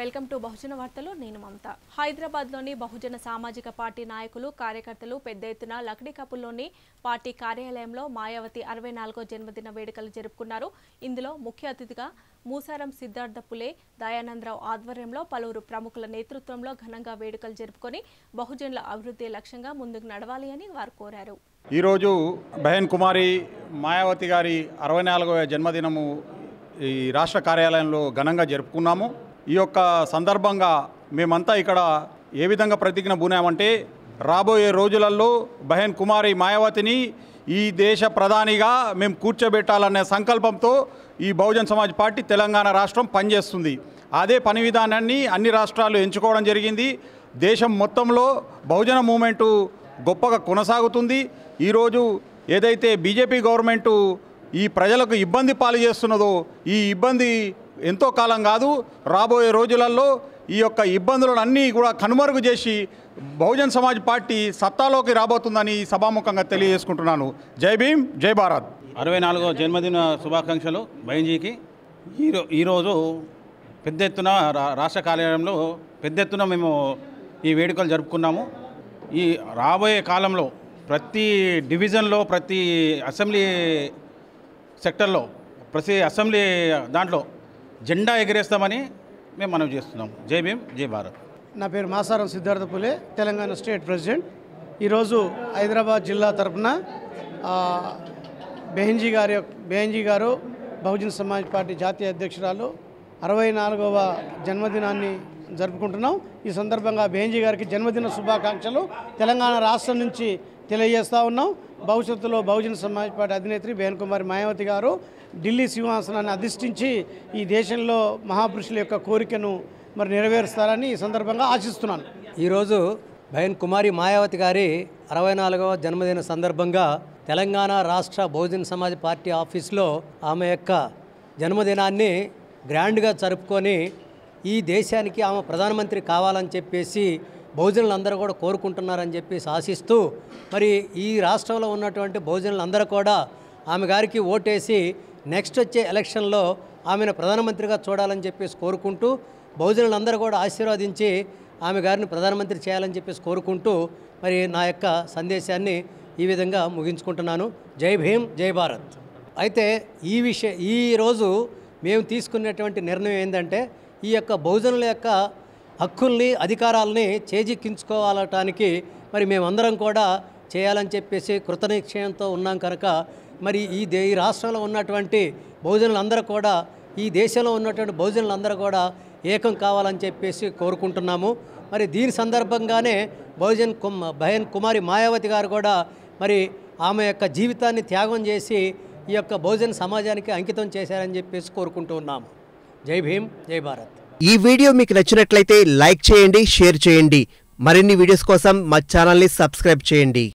welcome to బహుజన వార్తలు నేను మమత హైదరాబాద్లోని బహుజన సామాజిక పార్టీ నాయకులు కార్యకర్తలు పెద్ద ఎత్తున లక్డీ కపుల్లోని పార్టీ కార్యాలయంలో మాయావతి అరవై నాలుగో జన్మదిన వేడుకలు జరుపుకున్నారు ఇందులో ముఖ్య అతిథిగా మూసారం సిద్ధార్థ పులే దయానందరావు ఆధ్వర్యంలో పలువురు ప్రముఖుల నేతృత్వంలో ఘనంగా వేడుకలు జరుపుకొని బహుజనుల అభివృద్ధి లక్ష్యంగా ముందుకు నడవాలి అని వారు కోరారు ఈరోజు బహన్ కుమారి మాయావతి గారి అరవై నాలుగవ జన్మదినము ఈ రాష్ట్ర కార్యాలయంలో ఘనంగా జరుపుకున్నాము ఈ యొక్క సందర్భంగా మేమంతా ఇక్కడ ఏ విధంగా ప్రతిజ్ఞ బూనామంటే రాబోయే రోజులలో బహన్ కుమారి మాయావతిని ఈ దేశ ప్రధానిగా మేము కూర్చోబెట్టాలనే సంకల్పంతో ఈ బహుజన్ సమాజ్ పార్టీ తెలంగాణ రాష్ట్రం పనిచేస్తుంది అదే పని విధానాన్ని అన్ని రాష్ట్రాలు ఎంచుకోవడం జరిగింది దేశం మొత్తంలో బహుజన మూమెంటు గొప్పగా కొనసాగుతుంది ఈరోజు ఏదైతే బీజేపీ గవర్నమెంటు ఈ ప్రజలకు ఇబ్బంది పాలు చేస్తున్నదో ఈ ఇబ్బంది ఎంతో కాలం కాదు రాబోయే రోజులలో ఈ యొక్క ఇబ్బందులను అన్నీ కూడా కనుమరుగు చేసి బహుజన్ సమాజ్ పార్టీ సత్తాలోకి రాబోతుందని సభాముఖంగా తెలియజేసుకుంటున్నాను జై భీమ్ జై భారత్ అరవై నాలుగో జన్మదిన శుభాకాంక్షలు బైంజీకి ఈరో ఈరోజు పెద్ద ఎత్తున రా- రాష్ట్ర కార్యాలయంలో పెద్ద ఎత్తున మేము ఈ వేడుకలు జరుపుకున్నాము ఈ రాబోయే కాలంలో ప్రతి డివిజన్లో ప్రతి అసెంబ్లీ సెక్టర్లో ప్రతి అసెంబ్లీ దాంట్లో జెండా ఎగరేస్తామని మేము మనవి చేస్తున్నాం జై భీమ్ జై భారత్ నా పేరు మాసారం సిద్ధార్థ పులే తెలంగాణ స్టేట్ ప్రెసిడెంట్ ఈరోజు హైదరాబాద్ జిల్లా తరఫున ఆ, బెహెన్జీ గారి యొక్క- బెహెన్జీ గారు బహుజన్ సమాజ్ పార్టీ జాతీయ అధ్యక్షురాలు అరవై నాలుగవ జన్మదినాన్ని జరుపుకుంటున్నాం ఈ సందర్భంగా బెహెన్జీ గారికి జన్మదిన శుభాకాంక్షలు తెలంగాణ రాష్ట్రం నుంచి తెలియజేస్తూ ఉన్నాం భవిష్యత్తులో బహుజన సమాజ్ పార్టీ అధినేత్రి బేన్ కుమారి మాయావతి గారు ఢిల్లీ సింహాసనాన్ని అధిష్ఠించి ఈ దేశంలో మహాపురుషుల యొక్క కోరికను మరి నెరవేరుస్తారని ఈ సందర్భంగా ఆశిస్తున్నాను ఈరోజు బహన్ కుమారి మాయావతి గారి అరవై నాలుగవ జన్మదిన సందర్భంగా తెలంగాణ రాష్ట్ర బహుజన్ సమాజ్ పార్టీ ఆఫీస్లో ఆమె యొక్క జన్మదినాన్ని గ్రాండ్గా జరుపుకొని ఈ దేశానికి ఆమె ప్రధానమంత్రి కావాలని చెప్పేసి బహుజనులందరూ కూడా కోరుకుంటున్నారని చెప్పేసి ఆశిస్తూ మరి ఈ రాష్ట్రంలో ఉన్నటువంటి బహుజనులందరూ కూడా ఆమె గారికి ఓటేసి నెక్స్ట్ వచ్చే ఎలక్షన్లో ఆమెను ప్రధానమంత్రిగా చూడాలని చెప్పేసి కోరుకుంటూ బహుజనులందరూ కూడా ఆశీర్వదించి ఆమె గారిని ప్రధానమంత్రి చేయాలని చెప్పేసి కోరుకుంటూ మరి నా యొక్క సందేశాన్ని ఈ విధంగా ముగించుకుంటున్నాను జై భీమ్ జై భారత్ అయితే ఈ విషయ ఈ రోజు మేము తీసుకున్నటువంటి నిర్ణయం ఏంటంటే ఈ యొక్క బహుజనుల యొక్క హక్కుల్ని అధికారాలని చేజిక్కించుకోవాలటానికి మరి మేమందరం కూడా చేయాలని చెప్పేసి కృతనిశ్చయంతో ఉన్నాం కనుక మరి ఈ దే ఈ రాష్ట్రంలో ఉన్నటువంటి బహుజనులందరూ కూడా ఈ దేశంలో ఉన్నటువంటి బహుజనులందరూ కూడా ఏకం కావాలని చెప్పేసి కోరుకుంటున్నాము మరి దీని సందర్భంగానే బహుజన్ కుమ్ బహన్ కుమారి మాయావతి గారు కూడా మరి ఆమె యొక్క జీవితాన్ని త్యాగం చేసి ఈ యొక్క బహుజన సమాజానికి అంకితం చేశారని చెప్పేసి కోరుకుంటూ ఉన్నాము జై భీమ్ జై భారత్ ఈ వీడియో మీకు నచ్చినట్లయితే లైక్ చేయండి షేర్ చేయండి మరిన్ని వీడియోస్ కోసం మా ఛానల్ని సబ్స్క్రైబ్ చేయండి